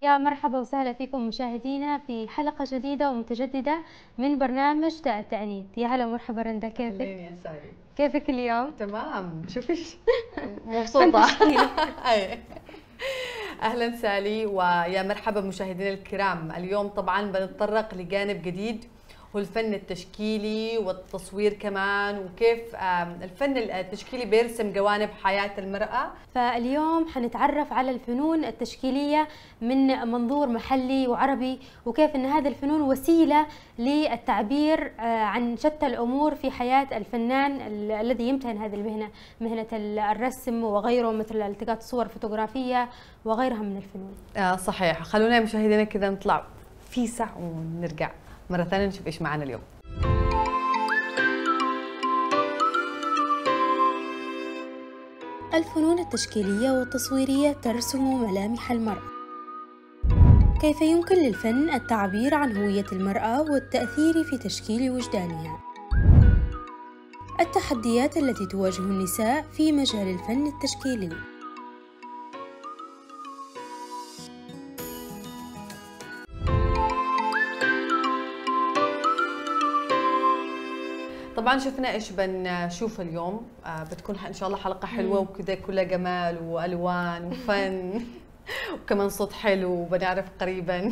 يا مرحبا وسهلا فيكم مشاهدينا في حلقة جديدة ومتجددة من برنامج داء التعنيد يا هلا ومرحبا رندا كيفك؟ يا ساري كيفك اليوم؟ تمام شوفي مبسوطة أي. أهلا سالي ويا مرحبا مشاهدينا الكرام اليوم طبعا بنتطرق لجانب جديد هو الفن التشكيلي والتصوير كمان وكيف آم، الفن التشكيلي بيرسم جوانب حياة المرأة فاليوم حنتعرف على الفنون التشكيلية من منظور محلي وعربي وكيف أن هذه الفنون وسيلة للتعبير آه، عن شتى الأمور في حياة الفنان ال- الذي يمتهن هذه المهنة مهنة ال- الرسم وغيره مثل التقاط صور فوتوغرافية وغيرها من الفنون آه صحيح خلونا يا مشاهدينا كذا نطلع في ساعة ونرجع مرة ثانية نشوف إيش معنا اليوم الفنون التشكيلية والتصويرية ترسم ملامح المرأة كيف يمكن للفن التعبير عن هوية المرأة والتأثير في تشكيل وجدانها التحديات التي تواجه النساء في مجال الفن التشكيلي طبعا شفنا ايش بنشوف اليوم آه بتكون ان شاء الله حلقه حلوه وكذا كلها جمال والوان وفن وكمان صوت حلو وبنعرف قريبا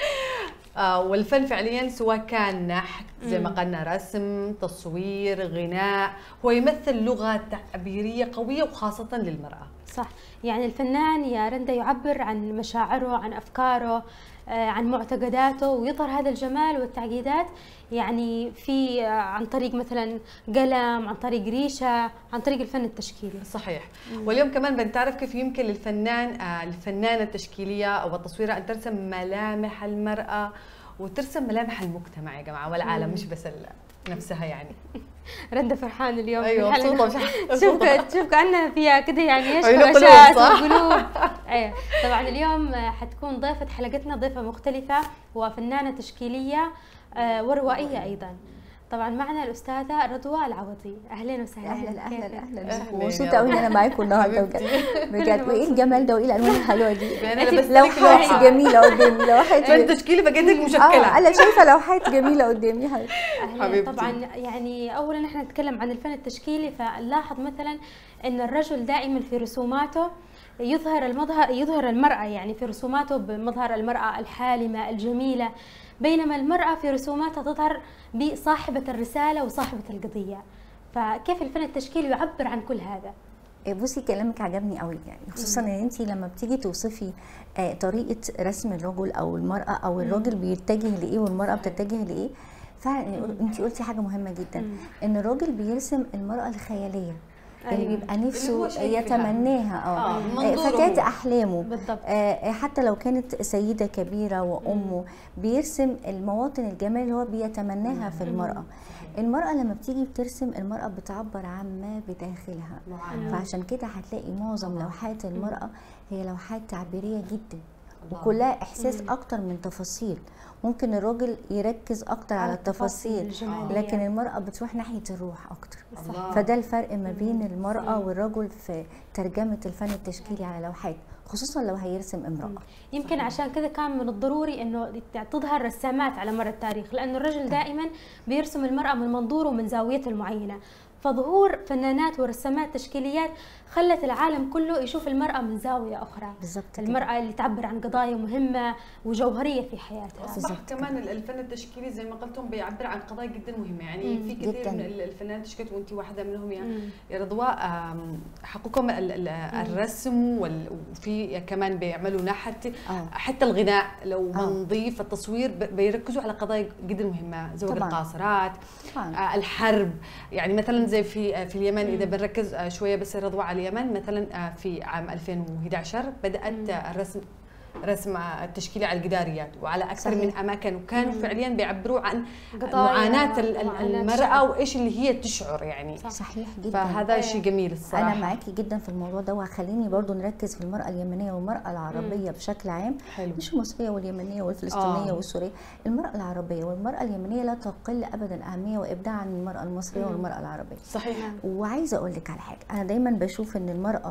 آه والفن فعليا سواء كان نحت زي ما قلنا رسم تصوير غناء هو يمثل لغه تعبيريه قويه وخاصه للمراه صح يعني الفنان يا رندا يعبر عن مشاعره عن أفكاره آه، عن معتقداته ويظهر هذا الجمال والتعقيدات يعني في آه، عن طريق مثلا قلم عن طريق ريشة عن طريق الفن التشكيلي صحيح واليوم كمان بنتعرف كيف يمكن للفنان آه، الفنانة التشكيلية أو التصويرة أن ترسم ملامح المرأة وترسم ملامح المجتمع يا جماعة والعالم مش بس ال- نفسها يعني رندا فرحان اليوم في أيوة الحلقة. مبسوطة مش شوف شوف كأنها فيها كده يعني ايش عيون قلوب، هوشات صح؟ وقلوب ايوه طبعا اليوم آه، حتكون ضيفة حلقتنا ضيفة مختلفة وفنانة تشكيلية آه، وروائية أيضا طبعا معنا الأستاذة رضوى العوضي أهلا وسهلا اهلا اهلا كيفك؟ اهلا أهلاً مبسوطه يا قوي ان رب. انا معاكم النهارده بجد بجد وايه الجمال ده وايه الالوان الحلوه دي يعني أنا بس لوحات لوحة. جميله قدامي لوحات فن تشكيلي بجدك اه مشكلة انا شايفه لوحات جميله قدامي حبيبتي أهلاً. حبيبتي. طبعا يعني اولا احنا نتكلم عن الفن التشكيلي فنلاحظ مثلا ان الرجل دائما في رسوماته يظهر المظهر يظهر المرأة يعني في رسوماته بمظهر المرأة الحالمة الجميلة بينما المرأة في رسوماتها تظهر بصاحبة الرسالة وصاحبة القضية فكيف الفن التشكيلي يعبر عن كل هذا؟ إيه، بصي كلامك عجبني قوي يعني خصوصا ان انت لما بتيجي توصفي آه، طريقه رسم الرجل او المراه او الراجل بيتجه لايه والمراه بتتجه لايه فعلا انت قلتي حاجه مهمه جدا ان الراجل بيرسم المراه الخياليه اللي أيوة. بيبقى اللي هو نفسه شايفها. يتمناها آه، اه منظوره فتاة هو. احلامه بالضبط آه، حتى لو كانت سيدة كبيرة وأمه بيرسم المواطن الجمال اللي هو بيتمناها في المرأة المرأة لما بتيجي بترسم المرأة بتعبر عن ما بداخلها فعشان كده هتلاقي معظم لوحات المرأة هي لوحات تعبيرية جدا وكلها إحساس أكتر من تفاصيل ممكن الراجل يركز أكتر على التفاصيل الجمالية. لكن المرأة بتروح ناحية الروح أكتر الله. فده الفرق ما بين المرأة والرجل في ترجمة الفن التشكيلي على لوحات خصوصا لو هيرسم امرأة يمكن عشان كذا كان من الضروري انه تظهر رسامات على مر التاريخ لانه الرجل دائما بيرسم المراه من منظوره ومن زاويته المعينه فظهور فنانات ورسامات تشكيليات خلت العالم كله يشوف المراه من زاويه اخرى بالظبط كده. المراه اللي تعبر عن قضايا مهمه وجوهريه في حياتها اصبح بالظبط كمان الفن التشكيلي زي ما قلتم بيعبر عن قضايا جدا مهمه يعني مم. في كثير جداً. من الفنانات التشكيليه وانت واحده منهم يا مم. يا رضوى آم، حقكم ال- ال- الرسم وال- وفي كمان بيعملوا نحت آه. حتى الغناء لو آه. بنضيف التصوير ب- بيركزوا على قضايا جدا مهمه زواج طبعاً. القاصرات طبعاً. آه، الحرب يعني مثلا زي في آه، في اليمن اذا بنركز آه، شويه بس يا رضوى على اليمن مثلا آه، في عام 2011 بدات آه، الرسم رسم آه، التشكيلي على الجداريات وعلى اكثر صحيح. من اماكن وكانوا فعليا بيعبروا عن قضايا معاناه ال- ال- ومعاناة المراه الشعب. وايش اللي هي تشعر يعني صح. صحيح جدا فهذا شيء جميل الصراحه انا معاكي جدا في الموضوع ده وخليني برضو نركز في المراه اليمنيه والمراه العربيه بشكل عام حلو مش المصريه واليمنيه والفلسطينيه آه. والسوريه المراه العربيه والمراه اليمنيه لا تقل ابدا اهميه وابداع عن المراه المصريه والمراه العربيه صحيح وعايزه اقول لك على حاجه انا دايما بشوف ان المراه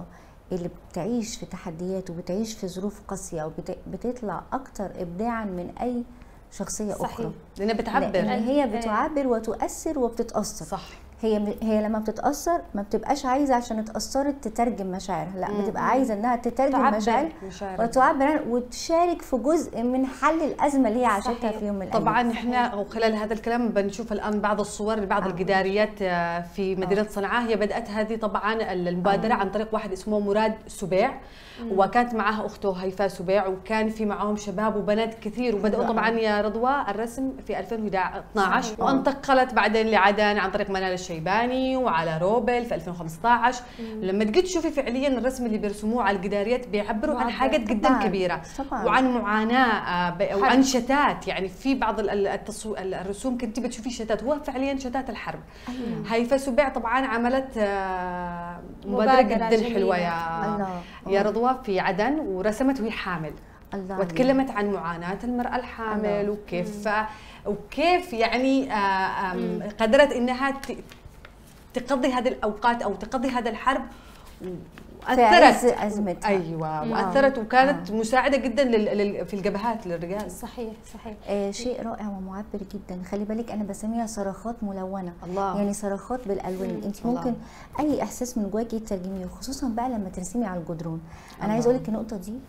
اللي بتعيش في تحديات وبتعيش في ظروف قاسيه وبتطلع اكتر ابداعا من اي شخصيه صحيح. اخرى لانها بتعبر لان هي بتعبر وتؤثر وبتتاثر صح هي هي لما بتتاثر ما بتبقاش عايزه عشان اتاثرت تترجم مشاعرها لا مم. بتبقى عايزه انها تترجم تعبر. مشاعر مشاعر وتعبر عنها وتشارك في جزء من حل الازمه اللي هي عاشتها صحيح. في يوم من الايام طبعا احنا وخلال هذا الكلام بنشوف الان بعض الصور لبعض آه. الجداريات آه، في مدينه صنعاء هي بدات هذه طبعا المبادره عن طريق واحد اسمه مراد سبيع وكانت معها اخته هيفاء سبيع وكان في معاهم شباب وبنات كثير وبداوا حلو طبعا أوي. يا رضوى الرسم في 2012 صحيح. وانتقلت بعدين لعدن عن طريق منال الشيباني وعلى روبل في 2015 لما تجي تشوفي فعليا الرسم اللي بيرسموه على الجداريات بيعبروا عن معبر. حاجات جدا طبعاً. كبيره طبعاً. وعن معاناه آه، ب- حرب. وعن شتات يعني في بعض ال- ال- التصو... ال- الرسوم كنت بتشوفي شتات هو فعليا شتات الحرب أيوة. هيفا سبيع طبعا عملت آه، مبادره مبادرة جدا جميلة. حلوه يا الله. يا رضوى في عدن ورسمت وهي حامل الله وتكلمت عن معاناه المراه الحامل الله. وكيف وكيف يعني آه، آم، قدرت انها ت- تقضي هذه الاوقات او تقضي هذا الحرب في عز واثرت ازمتها ايوه مم. واثرت وكانت مساعده جدا لل... لل... في الجبهات للرجال صحيح صحيح آه شيء رائع ومعبر جدا خلي بالك انا بسميها صرخات ملونه الله يعني صرخات بالالوان مم. انت الله. ممكن اي احساس من جواكي تترجميه خصوصا بقى لما ترسمي على الجدران انا عايزه الله. اقول لك النقطه دي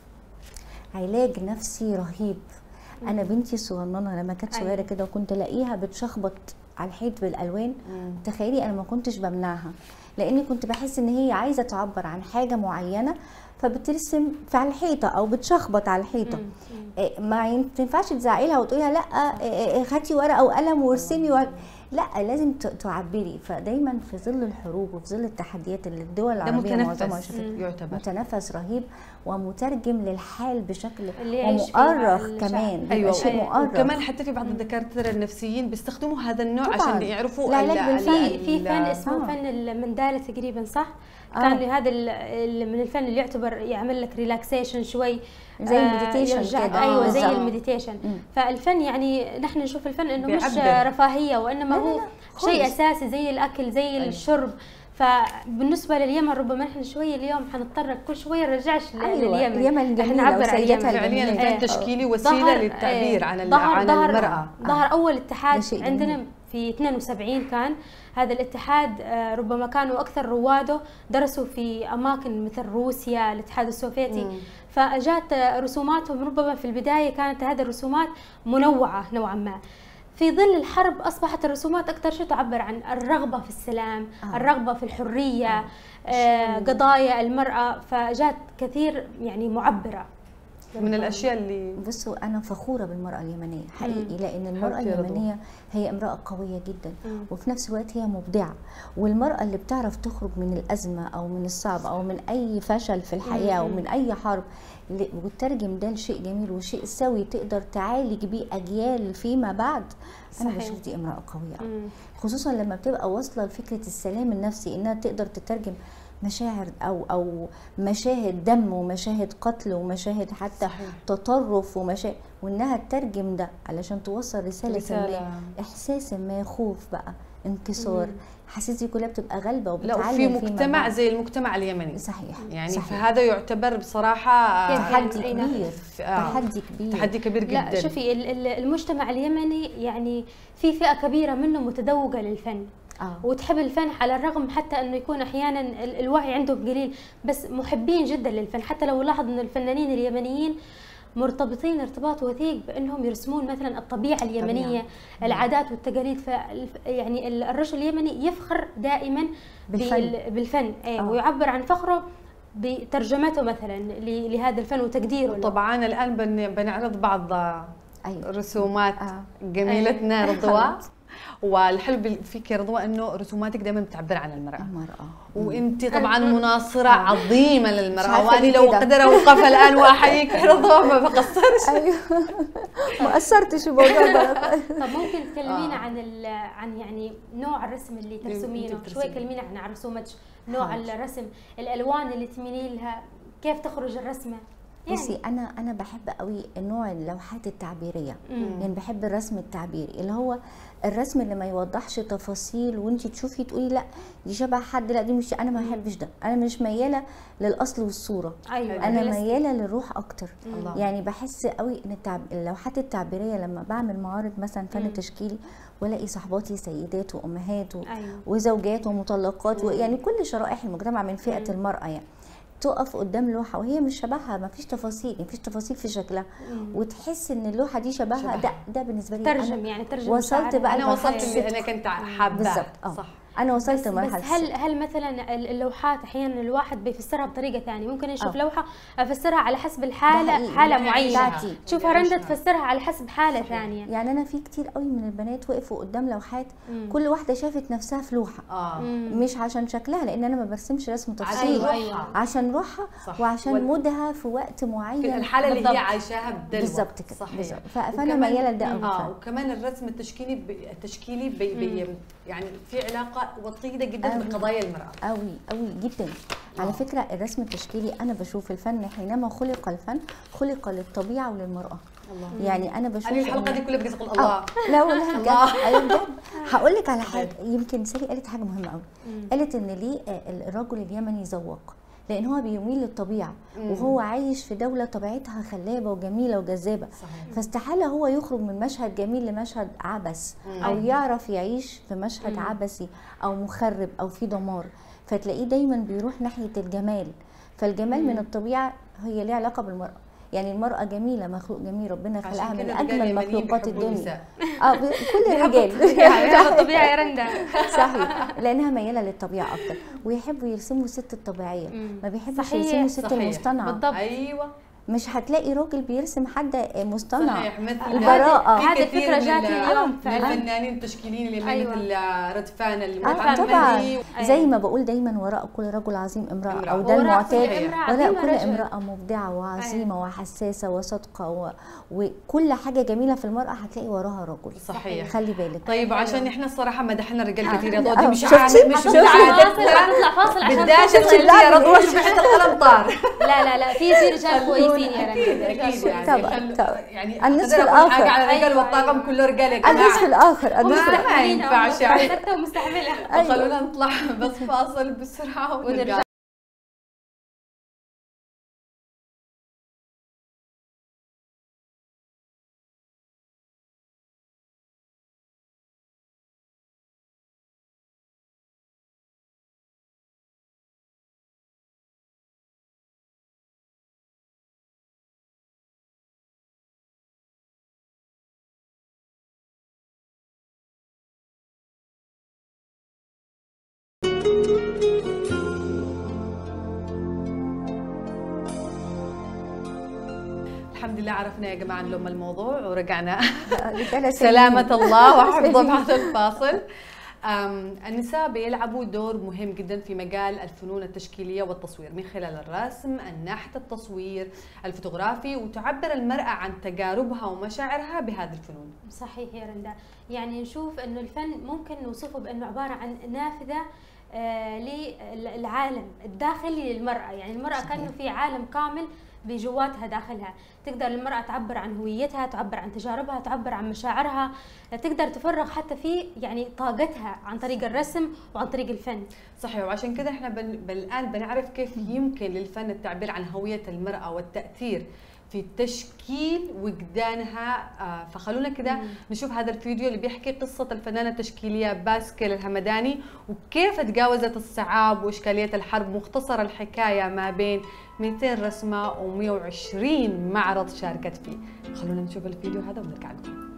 علاج نفسي رهيب انا بنتي الصغننه لما كانت أيوة. صغيره كده وكنت الاقيها بتشخبط على الحيط بالالوان مم. تخيلي انا ما كنتش بمنعها لاني كنت بحس ان هي عايزه تعبر عن حاجه معينه فبترسم في على الحيطه او بتشخبط على الحيطه مم. مم. إيه، ما ين- تنفعش تزعقي لها وتقولي لها لا إيه، إيه، هاتي ورقه وقلم وارسمي و... لا لازم ت- تعبري فدايما في ظل الحروب وفي ظل التحديات اللي الدول ده العربيه معظمها متنفس شافتها يعتبر متنفس رهيب ومترجم للحال بشكل اللي يعيش فيها ومؤرخ الشعب. كمان بيبقى ايوه شيء مؤرخ وكمان حتى في بعض الدكاتره النفسيين بيستخدموا هذا النوع طبعاً. عشان يعرفوا العلاج ال- بالفن. ال- في في فن ال- اسمه آه. فن المندالة تقريبا صح؟ آه. كان هذا ال- ال- من الفن اللي يعتبر يعمل لك ريلاكسيشن شوي زي آه، المديتيشن يرجعك كده. ايوه آه، زي بالظبط. المديتيشن مم. فالفن يعني نحن نشوف الفن انه مش بيعبر. رفاهيه وانما لا، لا، هو لا، شيء خالص. اساسي زي الاكل زي أيوة. الشرب فبالنسبه لليمن ربما نحن شويه اليوم حنضطر كل شويه نرجعش ل- أيوة، لليمن اليمن جميلة نعبر عن وسيدتها اليمن. فعليا الجميلة. الفن إيه. التشكيلي وسيله ظهر- للتعبير إيه، عن ال- ظهر- عن ظهر- المراه ظهر اول ده اتحاد شيء عندنا جميل. في 72 كان هذا الاتحاد آه، ربما كانوا اكثر رواده درسوا في اماكن مثل روسيا الاتحاد السوفيتي مم. فاجات آه، رسوماتهم ربما في البدايه كانت هذه الرسومات منوعه نوعا ما في ظل الحرب اصبحت الرسومات اكثر شيء تعبر عن الرغبه في السلام آه. الرغبه في الحريه آه، قضايا المراه فجات كثير يعني معبره من الاشياء اللي بصوا انا فخوره بالمراه اليمنيه حقيقي لان المراه حبيبتي يا رضوى. اليمنيه هي امراه قويه جدا مم. وفي نفس الوقت هي مبدعه والمراه اللي بتعرف تخرج من الازمه او من الصعب او من اي فشل في الحياه او مم. من اي حرب ل- وتترجم ده لشيء جميل وشيء سوي تقدر تعالج بيه اجيال فيما بعد انا صحيح. بشوف دي امراه قويه قوي مم. خصوصا لما بتبقى واصله لفكره السلام النفسي انها تقدر تترجم مشاعر او او مشاهد دم ومشاهد قتل ومشاهد حتى صحيح. تطرف ومشاهد وانها تترجم ده علشان توصل رساله, رسالة. ما احساس ما خوف بقى انكسار مم. حاسس دي كلها بتبقى غالبه لا وبتعلم وفي فيما مجتمع بعد. زي المجتمع اليمني صحيح يعني صحيح. فهذا يعتبر بصراحه كيف آه، تحدي أي نعم. كبير آه. تحدي كبير تحدي كبير جدا لا شوفي ال- ال- المجتمع اليمني يعني في فئه كبيره منه متذوقه للفن اه وتحب الفن على الرغم حتى انه يكون احيانا ال- الوعي عندهم قليل بس محبين جدا للفن حتى لو لاحظ ان الفنانين اليمنيين مرتبطين ارتباط وثيق بانهم يرسمون مثلا الطبيعه اليمنيه العادات والتقاليد ف يعني ال- الرجل اليمني يفخر دائما بالفن. بال- بالفن أيه آه. ويعبر عن فخره بترجمته مثلا ل- لهذا الفن وتقديره له. طبعا الان بن- بنعرض بعض ايوه رسومات آه. جميلتنا أيوة. رضوى خلاص. والحلو بال- فيك يا رضوى انه رسوماتك دايما بتعبر عن المراه المراه وانت طبعا أنا- مناصره آه. عظيمه مش للمراه عارفة وانا ليه لو كده. اقدر اوقف الان واحييك يا رضوى ما بقصرش ايوه ما اثرتش في موضوع ده طب ممكن تكلمينا آه. عن ال- عن يعني نوع الرسم اللي أنت ترسمينه بترسمي. شوي كلمينا عن رسومك نوع حاضر. الرسم الالوان اللي تميلين لها كيف تخرج الرسمه بصي يعني انا انا بحب قوي نوع اللوحات التعبيريه مم. يعني بحب الرسم التعبيري اللي هو الرسم اللي ما يوضحش تفاصيل وانت تشوفي تقولي لا دي شبه حد لا دي مش انا ما بحبش ده انا مش مياله للاصل والصوره ايوه انا بالأس- مياله للروح اكتر الله. يعني بحس قوي ان التعب... اللوحات التعبيريه لما بعمل معارض مثلا فن مم. تشكيلي والاقي صحباتي سيدات وامهات و... ايوه وزوجات ومطلقات ويعني كل شرائح المجتمع من فئه مم. المراه يعني تقف قدام لوحه وهي مش شبهها ما فيش تفاصيل ما فيش تفاصيل في شكلها مم. وتحس ان اللوحه دي شبهها شبهها. ده ده بالنسبه لي ترجم أنا يعني ترجم وصلت مشاعرها. بقى انا لمرحلة وصلت اللي انا الصدق. كنت حاباه بالظبط اه صح انا وصلت بس, لمرحله بس هل الصدق. هل مثلا ال- اللوحات احيانا الواحد بيفسرها بطريقه ثانيه ممكن نشوف آه. لوحه افسرها على حسب ده الحاله حقيقي. حاله يعني معينه بتاعتي. تشوفها رندا تفسرها على حسب حاله ثانيه يعني انا في كتير قوي من البنات وقفوا قدام لوحات مم. كل واحده شافت نفسها في لوحه اه مم. مش عشان شكلها لان انا ما برسمش رسم تفصيلي أيوة، أيوة. عشان روحها صح. وعشان وال- مودها في وقت في معين الحاله اللي بالضبط. هي عايشاها بدلوة بالظبط كده صحيح بالظبط ف- فانا وكمان- مياله لده قوي اه فعلا. وكمان الرسم التشكيلي بي التشكيلي بي بي يعني في علاقه وطيده جدا أوي. بقضايا المراه قوي قوي جدا على آه. فكره الرسم التشكيلي انا بشوف الفن حينما خلق الفن خلق للطبيعه وللمراه الله يعني انا بشوف انا الحلقه إن- دي كلها بقيت اقول اه الله لا والله بجد الله. ايوه بجد هقول لك على حاجه يمكن سالي قالت حاجه مهمه قوي مم. قالت ان ليه آه، الرجل اليمني ذواق لان هو بيميل للطبيعه مم. وهو عايش في دوله طبيعتها خلابه وجميله وجذابه صحيح فاستحاله هو يخرج من مشهد جميل لمشهد عبث مم. او أيوة. يعرف يعيش في مشهد مم. عبثي او مخرب او في دمار فتلاقيه دايما بيروح ناحيه الجمال فالجمال من مم. الطبيعه هي ليها علاقه بالمراه يعني المرأة جميلة مخلوق جميل ربنا خلقها عشان من كده الرجال أجمل اليمنيين مخلوقات بيحبوا الدنيا النساء. اه ب- كل الرجال يعني طبيعي يا رندا صحيح لانها مياله للطبيعه اكتر ويحبوا يرسموا الست الطبيعيه مم. ما بيحبش صحيح، يرسموا الست صحيح. المصطنعه بالضبط. ايوه مش هتلاقي راجل بيرسم حد مصطنع صحيح مثل البراءة. في هذه كثير الفكرة من جاتني ال- اليوم من فعلا. الفنانين التشكيليين اللي أيوة. مثل ردفان اه المحمدي طبعا أيوة. زي ما بقول دايما وراء كل رجل عظيم امراه امرأة. او ده وراء المعتاد كل امرأة وراء عظيمة كل رجل. امراه مبدعه وعظيمه وحساسه وصادقه و... وكل حاجه جميله في المراه هتلاقي وراها رجل صحيح خلي بالك طيب حلو. عشان احنا الصراحه مدحنا الرجال آه. كثير يا آه. ضودي مش شفتي؟ عارف مش شفتي؟ هتطلع عارف فاصل هتطلع فاصل عشان بداش تفصل. الغلطة يا رضوى شوفي حتى القلم طار لا لا لا في في رجال كويسين يا اكيد رندا اكيد يعني طبعاً، خلوا- طبعاً. يعني النصف أقدر أقول حاجة الآخر. على الرجال أيوة، والطاقم أيوة. كله رجال يا النصف جماعه الاخر النصف ما الآخر. ينفعش يعني ستة ومستحملها أيوة. خلونا نطلع بس فاصل بسرعه ونرجع ونرجع. الحمد لله عرفنا يا جماعه نلم الموضوع ورجعنا رجالة سلامة سليمين. الله وحفظه بعد الفاصل أم، النساء بيلعبوا دور مهم جدا في مجال الفنون التشكيلية والتصوير من خلال الرسم، النحت، التصوير الفوتوغرافي وتعبر المرأة عن تجاربها ومشاعرها بهذه الفنون. صحيح يا رندا يعني نشوف انه الفن ممكن نوصفه بانه عباره عن نافذه آه للعالم الداخلي للمراه يعني المراه كانه في عالم كامل بجواتها داخلها تقدر المرأة تعبر عن هويتها تعبر عن تجاربها تعبر عن مشاعرها تقدر تفرغ حتى في يعني طاقتها عن طريق الرسم وعن طريق الفن صحيح وعشان كده احنا بن... بل- الان بنعرف كيف يمكن للفن التعبير عن هوية المرأة والتأثير في تشكيل وجدانها آه، فخلونا كده مم. نشوف هذا الفيديو اللي بيحكي قصة الفنانة التشكيلية باسكيل الهمداني وكيف تجاوزت الصعاب وإشكالية الحرب مختصر الحكاية ما بين 200 رسمة و120 معرض شاركت فيه خلونا نشوف الفيديو هذا ونرجع لكم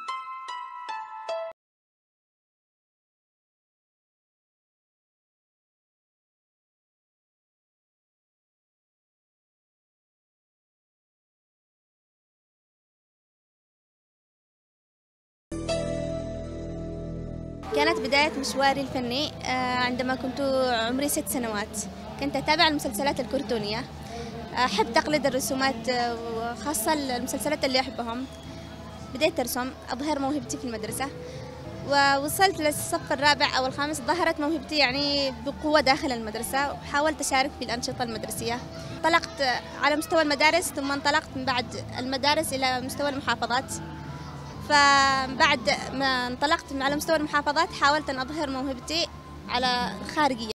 كانت بداية مشواري الفني آه، عندما كنت عمري ست سنوات كنت أتابع المسلسلات الكرتونية أحب تقليد الرسومات آه، وخاصة المسلسلات اللي أحبهم بديت أرسم أظهر موهبتي في المدرسة ووصلت للصف الرابع أو الخامس ظهرت موهبتي يعني بقوة داخل المدرسة وحاولت أشارك في الأنشطة المدرسية انطلقت على مستوى المدارس ثم انطلقت من بعد المدارس إلى مستوى المحافظات فبعد ما انطلقت من على مستوى المحافظات حاولت أن أظهر موهبتي على الخارجية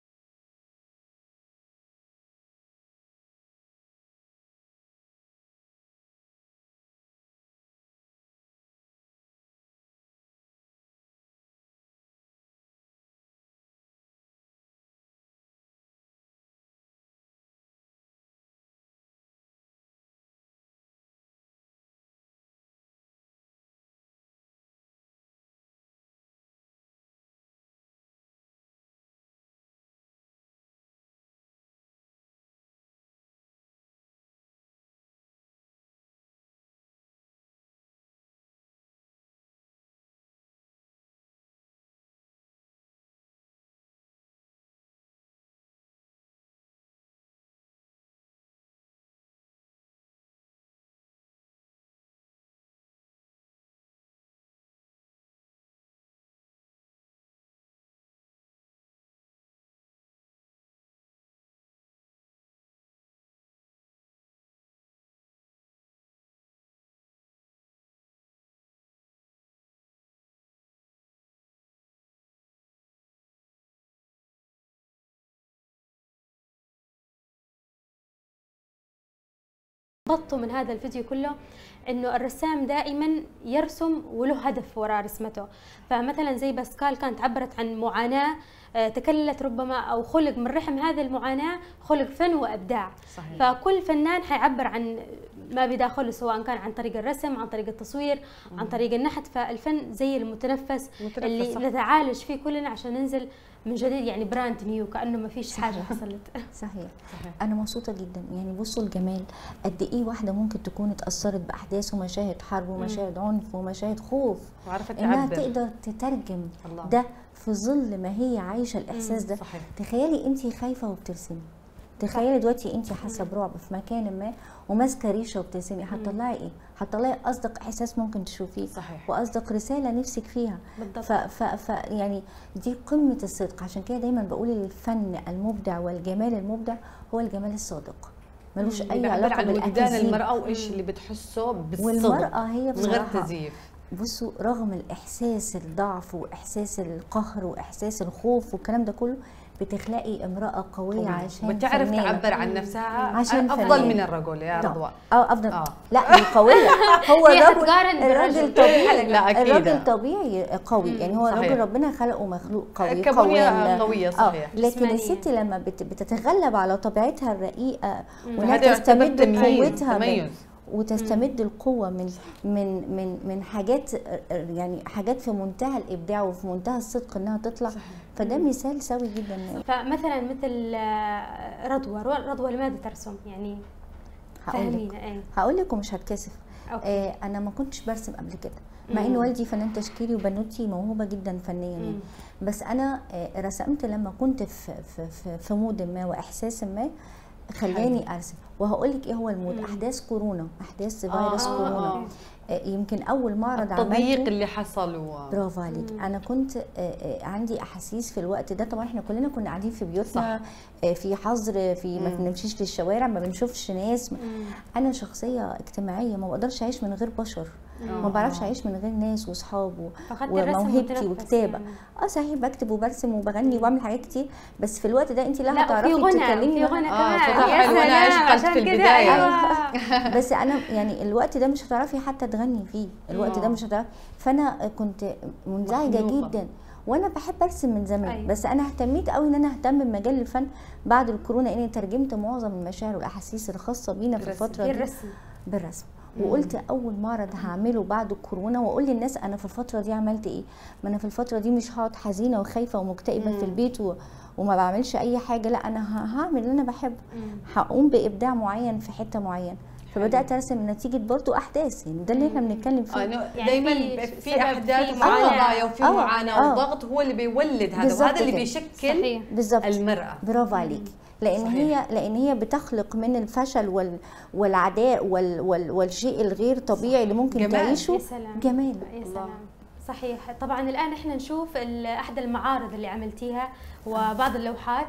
ضبطه من هذا الفيديو كله انه الرسام دائما يرسم وله هدف وراء رسمته فمثلا زي باسكال كانت عبرت عن معاناه آه، تكللت ربما او خلق من رحم هذه المعاناه خلق فن وابداع صحيح. فكل فنان حيعبر عن ما بداخله سواء كان عن طريق الرسم عن طريق التصوير عن طريق النحت فالفن زي المتنفس متنفس، اللي صح. نتعالج فيه كلنا عشان ننزل من جديد يعني براند نيو كانه ما فيش حاجه حصلت صحيح صحيح. انا مبسوطه جدا يعني بصوا الجمال قد ايه واحده ممكن تكون اتاثرت باحداث ومشاهد حرب ومشاهد عنف ومشاهد خوف وعرفت انها تعبر تقدر تترجم الله. ده في ظل ما هي عايشه الاحساس ده صحيح. تخيلي انت خايفه وبترسمي تخيلي دلوقتي انت حاسه برعب في مكان ما وماسكه ريشه وبترسمي هتطلعي ايه هتطلعي اصدق احساس ممكن تشوفيه صحيح. واصدق رساله نفسك فيها بالضبط. ف ف ف يعني دي قمه الصدق عشان كده دايما بقول الفن المبدع والجمال المبدع هو الجمال الصادق ملوش اي بيعبر علاقه عن وجدان بالأكاذيب. المرأة وإيش اللي بتحسه بالصدق والمرأة هي من غير بصراحة تزييف بصوا رغم الاحساس الضعف واحساس القهر واحساس الخوف والكلام ده كله بتخلقي امراه قويه, قوية. عشان بتعرف فنانة. تعبر عن نفسها عشان افضل فنانة. من الرجل يا طب. رضوى اه افضل آه. لا هي قويه هو هي الرجل هتقارن الراجل بالرجل. طبيعي لا، أكيد. الراجل طبيعي قوي يعني هو صحيح. الراجل ربنا خلقه مخلوق قوي كبنية قوام. قوية، آه، صحيح. لكن جسمانية. الست لما بت- بتتغلب على طبيعتها الرقيقه وانها فهذا يعتبر تستمد تمييز، قوتها من- تميز. وتستمد القوه من من من من حاجات يعني حاجات في منتهى الابداع وفي منتهى الصدق انها تطلع فده مثال سوي جدا فمثلا مثل آه، رضوى رو- رضوى لماذا ترسم يعني هقول لك فهمينا ايه هقول لك ومش هتكسف أوكي. آه انا ما كنتش برسم قبل كده مع ان والدي فنان تشكيلي وبنوتي موهوبه جدا فنيا يعني بس انا آه رسمت لما كنت في في في, في مود ما واحساس ما خلاني ارسم وهقول لك ايه هو المود احداث كورونا احداث فيروس آه، كورونا آه. آه يمكن اول معرض التضييق عملته اللي حصل و... برافو عليك انا كنت آه، آه، عندي احاسيس في الوقت ده طبعا احنا كلنا كنا قاعدين في بيوتنا آه، في حظر في ما بنمشيش في الشوارع ما بنشوفش ناس انا شخصيه اجتماعيه ما بقدرش اعيش من غير بشر ما بعرفش اعيش من غير ناس واصحاب و- فأخدت الرسم وموهبتي متنفس وكتابه يعني. اه صحيح بكتب وبرسم وبغني وبعمل حاجات كتير بس في الوقت ده انت لا, لا وفي هتعرفي غنى تتكلمي في غنى آه، كمان صوتها يا حلو، أنا سلام، عشقت في عشان كده، البداية. أيوة. بس انا يعني الوقت ده مش هتعرفي حتى تغني فيه الوقت ده آه. مش هتعرفي فانا كنت منزعجه مخنوقة. جدا وانا بحب ارسم من زمان أيوة. بس انا اهتميت قوي ان انا اهتم بمجال الفن بعد الكورونا اني ترجمت معظم المشاعر والاحاسيس الخاصه بينا في بالرسم. الفتره دي بالرسم بالرسم وقلت اول معرض هعمله بعد الكورونا واقول للناس انا في الفتره دي عملت ايه ما انا في الفتره دي مش هقعد حزينه وخايفه ومكتئبه في البيت و... وما بعملش اي حاجه لا انا ه- هعمل اللي انا بحبه هقوم بابداع معين في حته معينه فبدات ارسم نتيجه برضو احداث يعني ده اللي احنا بنتكلم آه، فيه إنه يعني دايما في في, سبب، احداث في وفي معاناة. قضايا وفي آه، معاناه آه. وضغط هو اللي بيولد هذا بالظبط وهذا اللي كده. بيشكل صحيح بالظبط المراه برافو عليك لان صحيح. هي لان هي بتخلق من الفشل وال والعداء وال وال والشيء الغير طبيعي اللي ممكن جمال. تعيشه يا سلام جمال يا سلام صحيح طبعا الان احنا نشوف ال- احدى المعارض اللي عملتيها وبعض اللوحات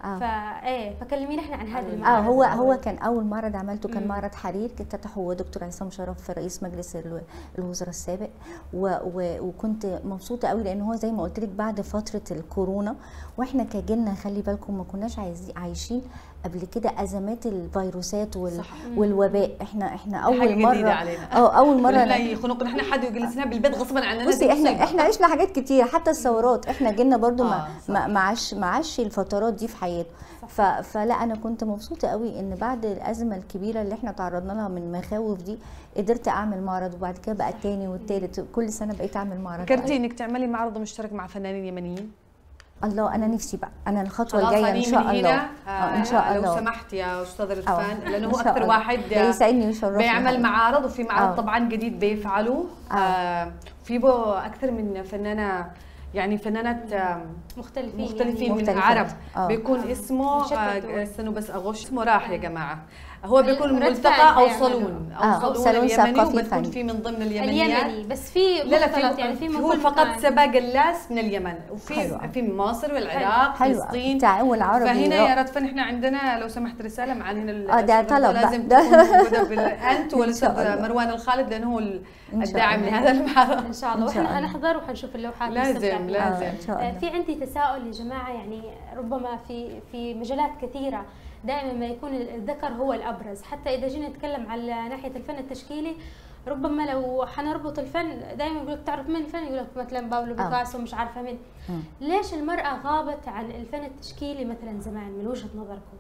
آه. فايه فكلمينا احنا عن هذا اه اه المعرض هو هو كان اول معرض عملته كان مم. معرض حرير كان فتحه دكتور عصام شرف رئيس مجلس ال- الوزراء السابق و و وكنت مبسوطه قوي لان هو زي ما قلت لك بعد فتره الكورونا واحنا كجيلنا خلي بالكم ما كناش عايزين عايشين قبل كده ازمات الفيروسات وال صح. والوباء احنا احنا حاجة اول جديدة مره علينا. اه اول مره احنا يخنق نحن حد يجلسنا بالبيت غصبا عننا بصي دي احنا مصيبة. احنا عشنا حاجات كتير حتى الثورات احنا جينا برضو آه، ما صح. ما ما عاش ما عاش الفترات دي في حياته ف فلا انا كنت مبسوطه قوي ان بعد الازمه الكبيره اللي احنا تعرضنا لها من المخاوف دي قدرت اعمل معرض وبعد كده بقى التاني والتالت كل سنه بقيت اعمل معرض فكرتي انك تعملي معرض مشترك مع فنانين يمنيين الله انا نفسي بقى انا الخطوه خلاص الجايه ان هذه شاء من الله هنا اه ان شاء لو الله سمحت يا استاذ آه، رفان لانه هو إن شاء اكثر الله. واحد ده يسعدني ويشرفني بيعمل حقيقي. معارض وفي معرض آه. طبعا جديد بيفعله آه. آه. في بو اكثر من فنانه يعني فنانات آه، مختلفين مختلفين يعني من مختلفة. عرب آه. بيكون اسمه من شتى آه، الدول. استنوا بس اغش اسمه راح يا جماعه هو بيكون رد ملتقى فعل او هيعملوا. صالون آه، او صالون صالون اليمني ثقافي وبتكون فني. في من ضمن اليمنيات اليمني بس في لا لا مختلط في يعني في من هو كل فقط مكان. سباق اللاس من اليمن وفي حلو. في من مصر والعراق حلو فلسطين التعاون العربي فهنا رائع. يا رفن احنا عندنا لو سمحت رساله مع هنا ال- آه، ده الأستاذ طلب بقى. لازم ده. تكون موجوده بال... انت إن والاستاذ شاء الله. مروان الخالد لانه هو ال- إن شاء الداعم الله. لهذا المعرض ان شاء الله إن شاء واحنا الله. حنحضر وحنشوف اللوحات لازم، نستمتع فيها. لازم. آه، ان شاء آه، الله في عندي تساؤل يا جماعه يعني ربما في في مجالات كثيره دائما ما يكون الذكر هو الابرز حتى اذا جينا نتكلم على ناحيه الفن التشكيلي ربما لو حنربط الفن دائما يقول لك تعرف من الفن يقول لك مثلا باولو آه. بيكاسو مش عارفه من مم. ليش المراه غابت عن الفن التشكيلي مثلا زمان من وجهه نظركم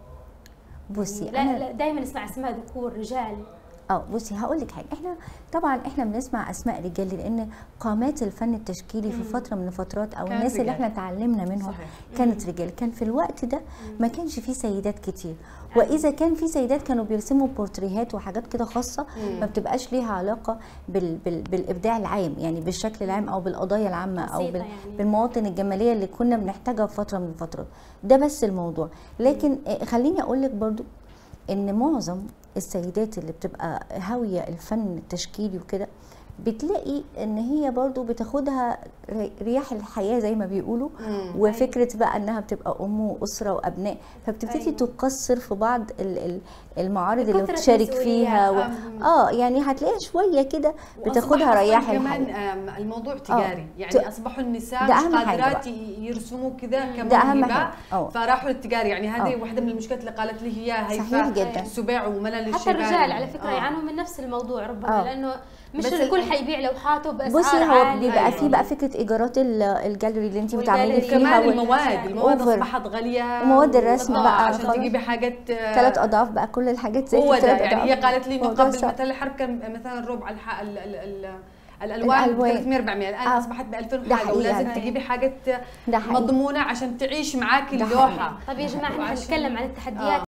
بصي لا, انا لا دائما نسمع اسماء ذكور رجال اه بصي هقول لك حاجه احنا طبعا احنا بنسمع اسماء رجال لان قامات الفن التشكيلي في فتره من الفترات او كانت الناس اللي رجال. احنا اتعلمنا منهم صحيح. كانت رجال كان في الوقت ده ما كانش فيه سيدات كتير واذا كان في سيدات كانوا بيرسموا بورتريهات وحاجات كده خاصه ما بتبقاش ليها علاقه بال بال بالابداع العام يعني بالشكل العام او بالقضايا العامه او بسيطة بال يعني. بالمواطن الجماليه اللي كنا بنحتاجها في فتره من الفترات ده بس الموضوع لكن آه، خليني اقول لك برضو ان معظم السيدات اللي بتبقى هاويه الفن التشكيلي وكده بتلاقي ان هي برضو بتاخدها ري- رياح الحياه زي ما بيقولوا مم. وفكره بقى انها بتبقى ام واسره وابناء فبتبتدي أيوة. تقصر في بعض ال- ال- المعارض اللي كثرة بتشارك مسؤوليات. فيها و... أم. اه يعني هتلاقيها شويه كده بتاخدها وأصبح رياح أصلاً كمان الحياه آم، الموضوع تجاري ت- يعني اصبحوا النساء ده مش أهم حاجة قادرات بقى. ي- يرسموا كذا ده أهم كموهبه حاجة. أه. فراحوا للتجاري يعني هذه أه. واحده من المشكلات اللي قالت لي هي هيفاء صحيح جدا. السباع وملل حتى الشيباني الرجال على فكره آه. يعانوا من نفس الموضوع ربما آه. لانه مش بس الكل ال- حيبيع لوحاته باسعار بصي هو عالية. بيبقى أيوة. فيه بقى فكره ايجارات ال- الجاليري اللي انت والجاليري بتعملي فيها وكمان وال- المواد المواد أوفر. اصبحت غاليه ومواد الرسم آه، بقى عشان خلاص. تجيبي حاجات آه، ثلاث اضعاف بقى كل الحاجات زي هو ده ثلاث يعني هي أضعاف. قالت لي من موضوع قبل صعب. مثلا الحرب كان مثلا ربع الح... ال... ال... ال... الالوان ب الألوان. 300 400 الان آه. اصبحت ب 2000 ده حاجه حقيقة. ولازم أيوة. تجيبي حاجات ده حقيقي. مضمونه عشان تعيش معاكي ده اللوحه طيب يا جماعه احنا وعشان- حنتكلم عن التحديات آه.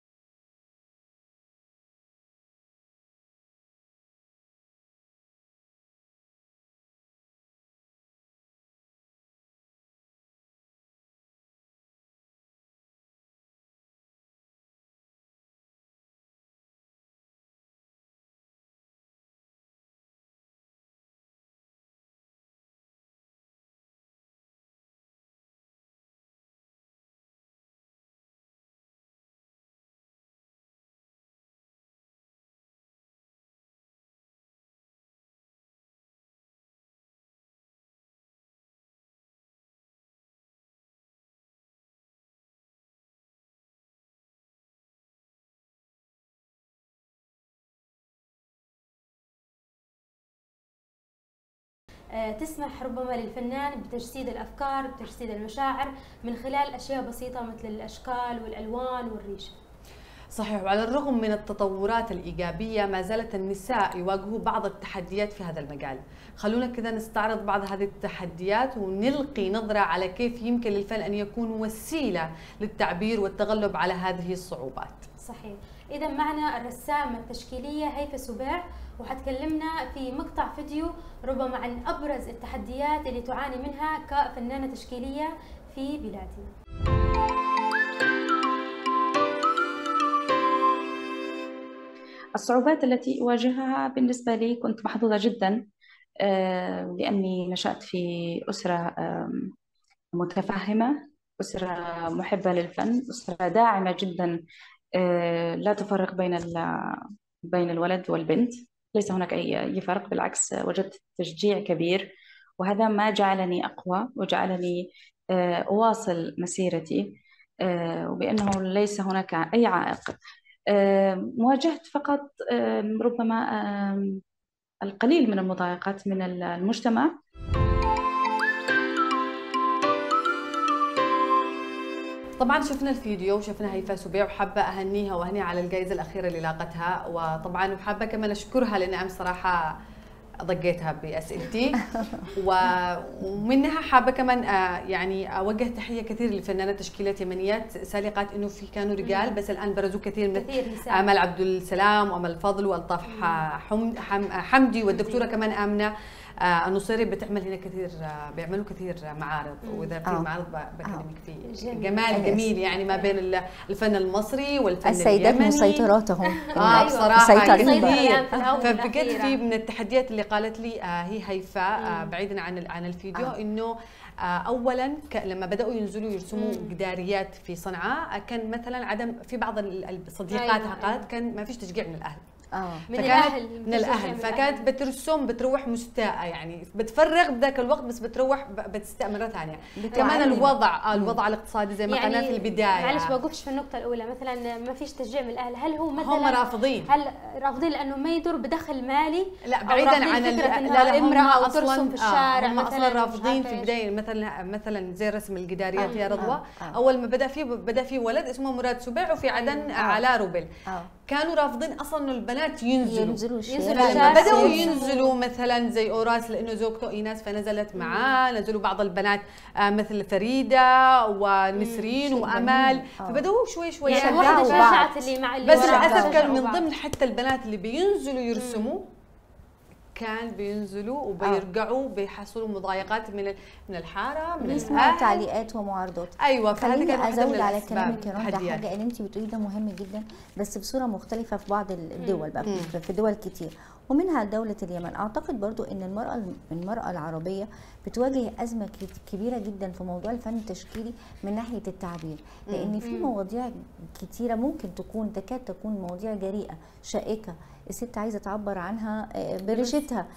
آه، تسمح ربما للفنان بتجسيد الافكار بتجسيد المشاعر من خلال اشياء بسيطه مثل الاشكال والالوان والريشه صحيح وعلى الرغم من التطورات الإيجابية ما زالت النساء يواجهوا بعض التحديات في هذا المجال خلونا كذا نستعرض بعض هذه التحديات ونلقي نظرة على كيف يمكن للفن أن يكون وسيلة للتعبير والتغلب على هذه الصعوبات صحيح اذا معنا الرسامه التشكيليه هيفا سباع وحتكلمنا في مقطع فيديو ربما عن ابرز التحديات اللي تعاني منها كفنانه تشكيليه في بلادنا الصعوبات التي أواجهها بالنسبة لي كنت محظوظة جدا آه، لأني نشأت في أسرة آم، متفهمة أسرة محبة للفن أسرة داعمة جدا آه، لا تفرق بين بين الولد والبنت ليس هناك أي أي فرق بالعكس وجدت تشجيع كبير وهذا ما جعلني أقوى وجعلني آه، أواصل مسيرتي آه، وبأنه ليس هناك أي عائق واجهت فقط ربما القليل من المضايقات من المجتمع طبعا شفنا الفيديو وشفنا هيفاء سبيع وحابه اهنيها واهنيها على الجائزه الاخيره اللي لاقتها وطبعا وحابه كمان اشكرها لان انا صراحه ضقيتها باسئلتي ومنها حابه كمان آه، يعني اوجه تحيه كثير لفنانات تشكيلات يمنيات سالقات انه في كانوا رجال بس الان برزوا كثير من امل عبد السلام وامل الفضل والطاف حمدي والدكتوره كمان امنه آه النصيري بتعمل هنا كثير آه بيعملوا كثير معارض واذا في آه. معارض بكلمك فيه جمال جميل يعني ما بين الفن المصري والفن السيدات اليمني مسيطرات اهو اه بصراحه كثير فبجد في من التحديات اللي قالت لي آه هي هيفاء آه بعيدا عن عن الفيديو آه. انه آه اولا لما بداوا ينزلوا يرسموا جداريات في صنعاء كان مثلا عدم في بعض صديقاتها أيوة. قالت كان ما فيش تشجيع من الاهل اه من الاهل من الاهل فكانت بترسم بتروح مستاءة يعني بتفرغ بذاك الوقت بس بتروح بتستاء مره ثانيه كمان الوضع آه الوضع الاقتصادي زي ما يعني قلنا في البدايه معلش بوقفش في النقطه الاولى مثلا ما فيش تشجيع من الاهل هل هو مثلا هم رافضين هل رافضين لانه ما يدور بدخل مالي لا بعيدا عن لا لا امراه ترسم في الشارع آه هم اصلا رافضين في البدايه مثلا مثلا زي رسم الجداريات آه يا رضوى آه آه اول ما بدا في بدا في ولد اسمه مراد سبيع وفي عدن آه علاء روبل آه كانوا رافضين اصلا انه البنات ينزلوا ينزلوا الشارع لما بداوا ينزلوا مثلا زي اوراس لانه زوجته ايناس فنزلت معاه نزلوا بعض البنات آه، مثل فريده ونسرين وامال آه. فبداوا شوي شوي يعني واحده شجعت اللي مع اللي بس للاسف كان من ضمن حتى البنات اللي بينزلوا يرسموا كان بينزلوا وبيرجعوا بيحصلوا مضايقات من من الحاره من نسمع تعليقات ومعارضات ايوه خليني ازود على كلامك يا رندا حاجه اللي انت بتقوليه ده مهم جدا بس بصوره مختلفه في بعض الدول بقى في دول كتير ومنها دولة اليمن أعتقد برضو أن المرأة المرأة العربية بتواجه أزمة كبيرة جدا في موضوع الفن التشكيلي من ناحية التعبير لأن في مواضيع كتيرة ممكن تكون تكاد تكون مواضيع جريئة شائكة الست عايزه تعبر عنها آه، بريشتها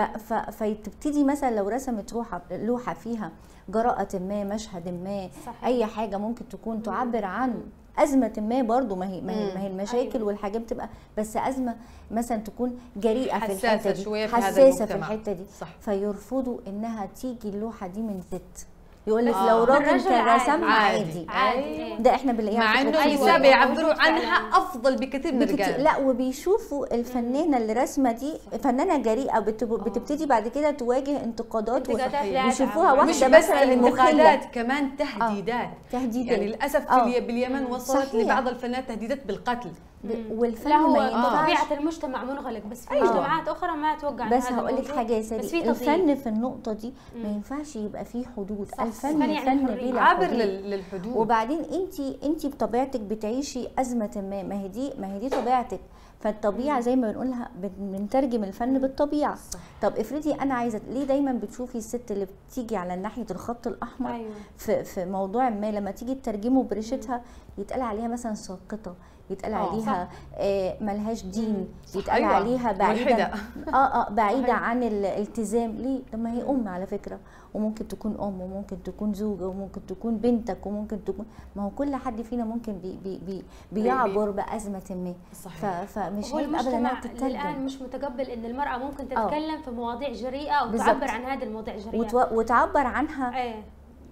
فتبتدي مثلا لو رسمت لوحه لوحه فيها جراءه ما مشهد ما صحيح. اي حاجه ممكن تكون تعبر عن ازمه ما برضو ما هي ما هي, ما هي المشاكل أيوة. والحاجات بتبقى بس ازمه مثلا تكون جريئه في الحته دي شوية في حساسه في الحته دي صح. فيرفضوا انها تيجي اللوحه دي من ست يقول لك آه. لو راجل كان رسم عادي, عادي. ده احنا بنلاقيها مع انه النساء بيعبروا عنها افضل بكثير من الرجال لا وبيشوفوا الفنانه اللي رسمه دي فنانه جريئه بتبتدي بعد كده تواجه انتقادات ويشوفوها واحده مش بس انتقادات كمان تهديدات آه. تهديدات يعني للاسف آه. باليمن وصلت لبعض الفنانات تهديدات بالقتل والفن لا هو طبيعه المجتمع منغلق بس في أيوة. مجتمعات اخرى ما اتوقع بس هقول لك حاجه يا سيدي الفن في النقطه دي ما ينفعش يبقى فيه حدود صح. الفن يعني فن بلا عابر للحدود وبعدين انت انت بطبيعتك بتعيشي ازمه ما ما هي دي ما هي دي طبيعتك فالطبيعه زي ما بنقولها بنترجم الفن بالطبيعه صح. طب افرضي انا عايزه ليه دايما بتشوفي الست اللي بتيجي على ناحيه الخط الاحمر أيوة. في في موضوع ما لما تيجي تترجمه بريشتها يتقال عليها مثلا ساقطه يتقال آه، عليها آه ملهاش دين يتقال أيوة. عليها بعيده اه اه بعيده عن الالتزام ليه طب ما هي ام على فكره وممكن تكون ام وممكن تكون زوجه وممكن تكون بنتك وممكن تكون ما هو كل حد فينا ممكن بي بي بي بيعبر بازمه ما صحيح. فمش عيب ابدا انها تتكلم الان مش متقبل ان المراه ممكن آه. تتكلم أوه. في مواضيع جريئه وتعبر عن هذه المواضيع الجريئه وتعبر عنها ايه.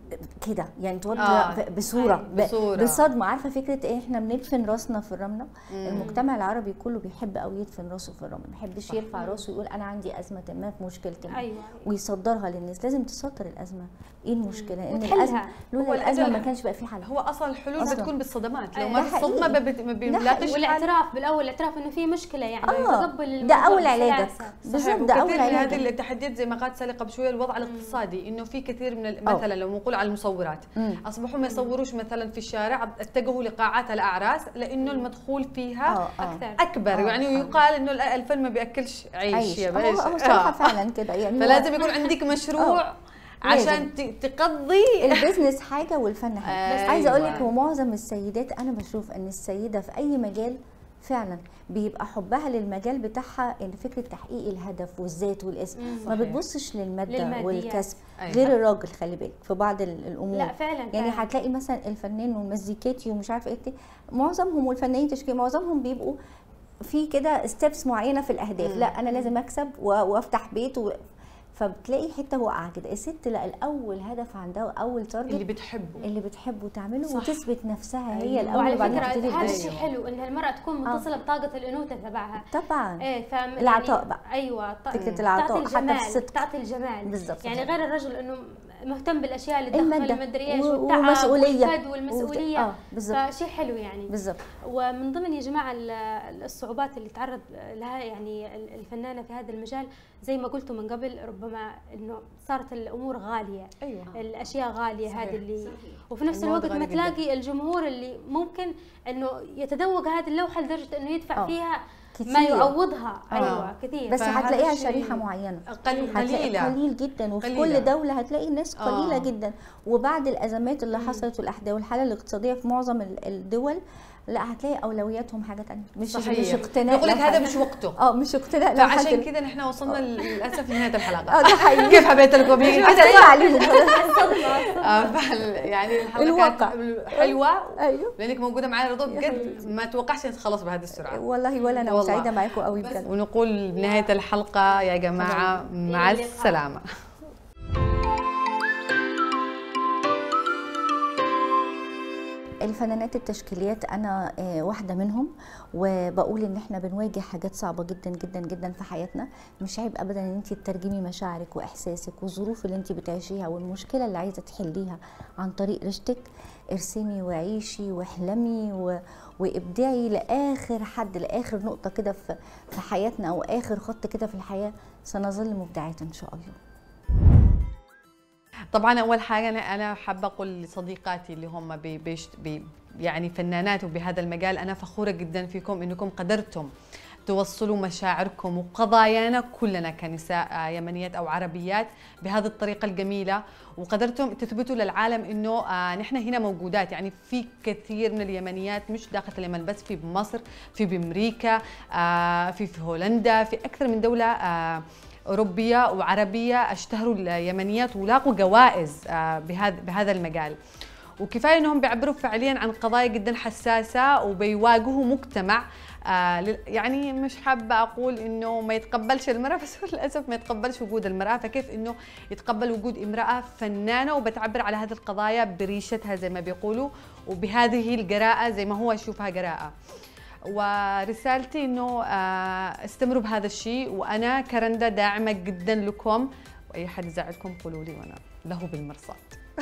كده يعني توضح آه. بصوره بصوره بصدمه عارفه فكره ايه احنا بندفن راسنا في الرمله مم. المجتمع العربي كله بيحب قوي يدفن راسه في الرمله ما يحبش يرفع راسه ويقول انا عندي ازمه ما في مشكله ما أيوة. ويصدرها للناس لازم تصدر الازمه ايه المشكله لان الازمه لولا الازمه ما كانش بقى في حل هو اصلا الحلول أصلاً. بتكون بالصدمات لو ما في صدمه ما بيلاقيش والاعتراف بالاول الاعتراف انه في مشكله يعني آه. تقبل ده اول علاجك بالضبط ده اول علاج هذه التحديات زي ما قالت سالي قبل شويه الوضع الاقتصادي انه في كثير من مثلا لو نقول على المصورات اصبحوا ما يصوروش مثلا في الشارع اتجهوا لقاعات الاعراس لانه المدخول فيها أوه. اكثر اكبر أوه. يعني يقال انه الفن ما بياكلش عيش, عيش. يا باشا هو, هو صراحه فعلا كده يعني فلازم يكون عندك مشروع عشان ت- تقضي البيزنس حاجه والفن حاجه بس أيوة. عايزه اقول لك هو معظم السيدات انا بشوف ان السيده في اي مجال فعلا بيبقى حبها للمجال بتاعها ان فكره تحقيق الهدف والذات والاسم ما صحيح. بتبصش للماده للماديات. والكسب أيوة. غير الراجل خلي بالك في بعض ال- الامور لا فعلا يعني فعلاً. هتلاقي مثلا الفنان والمزيكاتي ومش عارفه ايه معظمهم والفنانين تشكيل معظمهم بيبقوا في كده ستيبس معينه في الاهداف لا انا لازم اكسب و- وافتح بيت و... فبتلاقي حته واقعه كده الست لا الاول هدف عندها اول تارجت اللي بتحبه اللي بتحبه تعمله صح. وتثبت نفسها هي أيوة. الاول وعلى وبعدين فكره تبتدي هذا تبص. الشيء حلو ان المراه تكون متصله بطاقه الانوثه تبعها طبعا ايه فم العطاء يعني بقى. ايوه ط- فكرة العطاء تعطي حتى في الجمال الصدق. تعطي الجمال بالظبط. يعني غير الرجل انه مهتم بالاشياء اللي تدخل المادة المدري ايش و- والتعب ومسؤولية. والكد والمسؤوليه اه بالظبط فشيء حلو يعني بالظبط ومن ضمن يا جماعه ال- الصعوبات اللي تعرض لها يعني ال- الفنانه في هذا المجال زي ما قلتوا من قبل ربما انه صارت الامور غاليه ايوه الاشياء غاليه صحيح. هذه اللي وفي نفس المواد الوقت ما غالية جداً. تلاقي الجمهور اللي ممكن انه يتذوق هذه اللوحه لدرجه انه يدفع آه. فيها كتير. ما يعوضها آه. ايوه كثير بس فهذا هتلاقيها الشيء شريحه معينه قليل هتلاقي قليله قليل جدا وفي قليلة. كل دوله هتلاقي ناس قليله آه. جدا وبعد الازمات اللي حصلت والاحداث والحاله الاقتصاديه في معظم ال- الدول لا هتلاقي اولوياتهم حاجه تانية مش صحيح. مش اقتناء بقول لك لو هذا حاجة. مش وقته اه مش اقتناء لو فعشان حاجة- كذا نحن وصلنا للاسف لنهايه الحلقه اه ده حقيقي كيف حبيت لكم هيك كذا كده عليهم آه، فال- يعني الحلقه الواقع. كانت حلوه ايوه لانك موجوده معنا رضا بجد حبيبتي. ما توقعش تخلص بهذه السرعه والله ولا انا والله. سعيده معاكم قوي بجد ونقول بنهايه الحلقه يا جماعه مع إلى اللقاء. السلامه الفنانات التشكيليات انا آه، واحده منهم وبقول ان احنا بنواجه حاجات صعبه جدا جدا جدا في حياتنا مش عيب ابدا ان انت تترجمي مشاعرك واحساسك والظروف اللي انت بتعيشيها والمشكله اللي عايزه تحليها عن طريق رشتك ارسمي وعيشي واحلمي و... وابدعي لاخر حد لاخر نقطه كده في في حياتنا او اخر خط كده في الحياه سنظل مبدعات ان شاء الله طبعا اول حاجه انا انا حابه اقول لصديقاتي اللي هم بي بيش بي يعني فنانات وبهذا المجال انا فخوره جدا فيكم انكم قدرتم توصلوا مشاعركم وقضايانا كلنا كنساء آه، يمنيات او عربيات بهذه الطريقه الجميله وقدرتم تثبتوا للعالم انه آه نحن هنا موجودات يعني في كثير من اليمنيات مش داخل اليمن بس في بمصر في بامريكا آه في في هولندا في اكثر من دوله آه أوروبية وعربية اشتهروا اليمنيات ولاقوا جوائز آه، بهذا بهذا المجال وكفاية أنهم بيعبروا فعليا عن قضايا جدا حساسة وبيواجهوا مجتمع آه، لل- يعني مش حابة أقول أنه ما يتقبلش المرأة بس هو للأسف ما يتقبلش وجود المرأة فكيف أنه يتقبل وجود امرأة فنانة وبتعبر على هذه القضايا بريشتها زي ما بيقولوا وبهذه الجراءة زي ما هو يشوفها جراءة ورسالتي انه آه، استمروا بهذا الشيء وانا كرندا داعمه جدا لكم واي حد يزعلكم قولوا لي وانا له بالمرصاد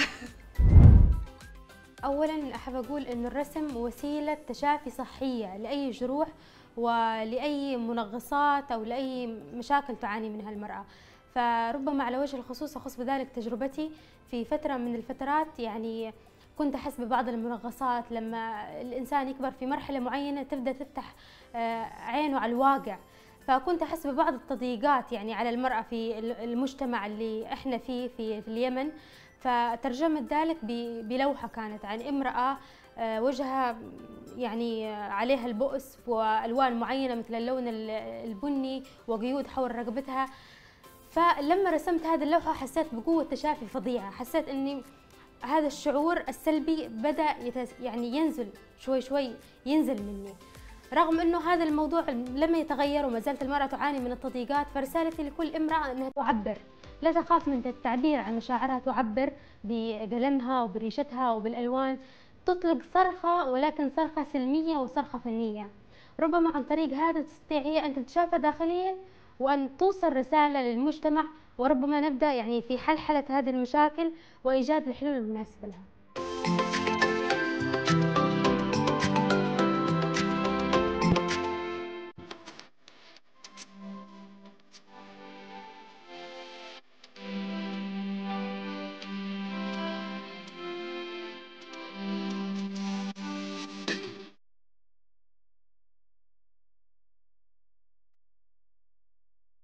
اولا احب اقول انه الرسم وسيله تشافي صحيه لاي جروح ولاي منغصات او لاي مشاكل تعاني منها المراه فربما على وجه الخصوص اخص بذلك تجربتي في فتره من الفترات يعني كنت احس ببعض المنغصات لما الانسان يكبر في مرحله معينه تبدا تفتح آه، عينه على الواقع فكنت احس ببعض التضييقات يعني على المراه في المجتمع اللي احنا فيه في, في اليمن فترجمت ذلك ب- بلوحة كانت عن امرأة آه، وجهها يعني آه، عليها البؤس وألوان معينة مثل اللون ال- البني وقيود حول رقبتها فلما رسمت هذه اللوحة حسيت بقوة تشافي فظيعة حسيت أني هذا الشعور السلبي بدأ يتس يعني ينزل شوي شوي ينزل مني رغم انه هذا الموضوع لم يتغير وما زالت المراه تعاني من التضييقات فرسالتي لكل امراه انها تعبر لا تخاف من التعبير عن مشاعرها تعبر بقلمها وبريشتها وبالالوان تطلق صرخه ولكن صرخه سلميه وصرخه فنيه ربما عن طريق هذا تستطيع هي ان تتشافى داخليا وان توصل رساله للمجتمع وربما نبدا يعني في حلحله هذه المشاكل وايجاد الحلول المناسبه لها